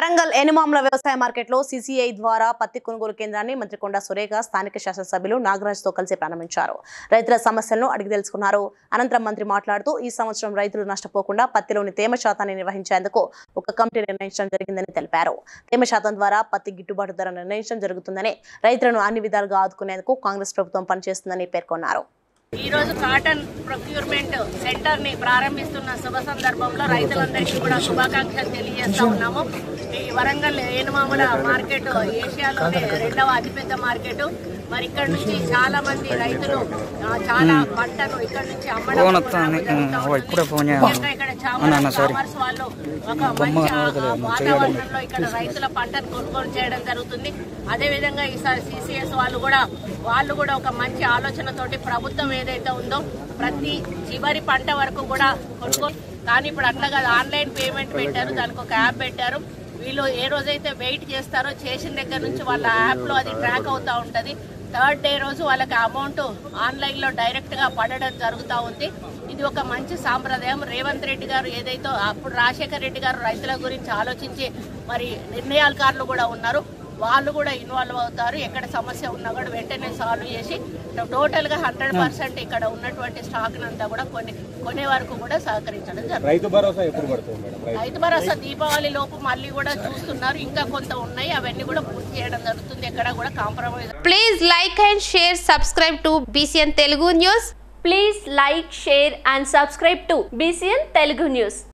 వరంగల్ ఎనుమాముల వ్యవసాయ మార్కెట్లో సీసీఐ ద్వారా పత్తి కొనుగోలు కేంద్రాన్ని మంత్రి కొండా సురేఖ స్థానిక శాసనసభ్యులు నాగరాజ్తో కలిసి ప్రారంభించారు రైతుల సమస్యలను అడిగి తెలుసుకున్నారు అనంతరం మంత్రి మాట్లాడుతూ ఈ సంవత్సరం రైతులు నష్టపోకుండా పత్తిలోని తేమ శాతాన్ని నిర్వహించేందుకు ఒక కమిటీ నిర్ణయించడం జరిగిందని తెలిపారు తేమ శాతం ద్వారా పత్తి గిట్టుబాటు ధర నిర్ణయించడం జరుగుతుందని రైతులను అన్ని విధాలుగా ఆదుకునేందుకు కాంగ్రెస్ ప్రభుత్వం పనిచేస్తుందని పేర్కొన్నారు ఈ రోజు కాటన్ ప్రొక్యూర్మెంట్ సెంటర్ ని ప్రారంభిస్తున్న శుభ సందర్భంలో రైతులందరికీ కూడా శుభాకాంక్షలు తెలియజేస్తా ఉన్నాము ఈ వరంగల్ ఏనుమాముల మార్కెట్ ఏషియాలోనే రెండవ అతిపెద్ద మార్కెట్ మరి ఇక్కడ నుంచి చాలా మంది రైతులు ఆ, చాలా పంటను ఇక్కడ నుంచి అమ్మడం ఫోన్ కూడా వస్తుంది. జరుగుతూ ఓ, ఇప్పుడే ఫోన్ చేయాలి. ముఖ్యంగా ఇక్కడ అవునా, చామర్స్ సారీ. చామర్స్ వాళ్ళు ఒక మంచి ఆ- వాతావరణంలో ఇక్కడ రైతుల పంటను కొనుగోలు చేయడం జరుగుతుంది అదే విధంగా ఈసారి సిసిఎస్ వాళ్ళు కూడా వాళ్ళు కూడా ఒక మంచి ఆలోచనతోటి ప్రభుత్వం ఏదైతే ఉందో ప్రతి చివరి పంట వరకు కూడా కొనుగోలు కానీ ఇప్పుడు అట్లా కాదు ఆన్లైన్ పేమెంట్ పెట్టారు దానికి ఒక యాప్ పెట్టారు వీళ్ళు ఏ రోజైతే వెయిట్ చేస్తారో చేసిన దగ్గర నుంచి వాళ్ళ యాప్లో అది ట్రాక్ అవుతూ ఉంటుంది థర్డ్ డే రోజు వాళ్ళకి అమౌంట్ ఆన్లైన్లో డైరెక్ట్గా పడడం జరుగుతూ ఉంది ఇది ఒక మంచి సాంప్రదాయం రేవంత్ రెడ్డి గారు ఏదైతే అప్పుడు రాజశేఖర రెడ్డి గారు రైతుల గురించి ఆలోచించి మరి నిర్ణయాలకారులు కూడా ఉన్నారు వాళ్ళు కూడా ఇన్వాల్వ్ అవుతారు ఎక్కడ సమస్య ఉన్నా కూడా వెంటనే సాల్వ్ చేసి టోటల్గా హండ్రెడ్ పర్సెంట్ ఇక్కడ ఉన్నటువంటి స్టాక్ అంతా కూడా కొన్ని కొనే వరకు కూడా సహకరించడం జరుగుతుంది రైతు భరోసా ఎప్పుడు పడుతుంది మేడం రైతు రైతు భరోసా దీపావళి లోపు మళ్ళీ కూడా చూస్తున్నారు ఇంకా కొంత ఉన్నాయి అవన్నీ కూడా పూర్తి చేయడం జరుగుతుంది ఎక్కడ కూడా compromise Please like and share, subscribe to BCN Telugu News. Please like, share and subscribe to BCN Telugu News.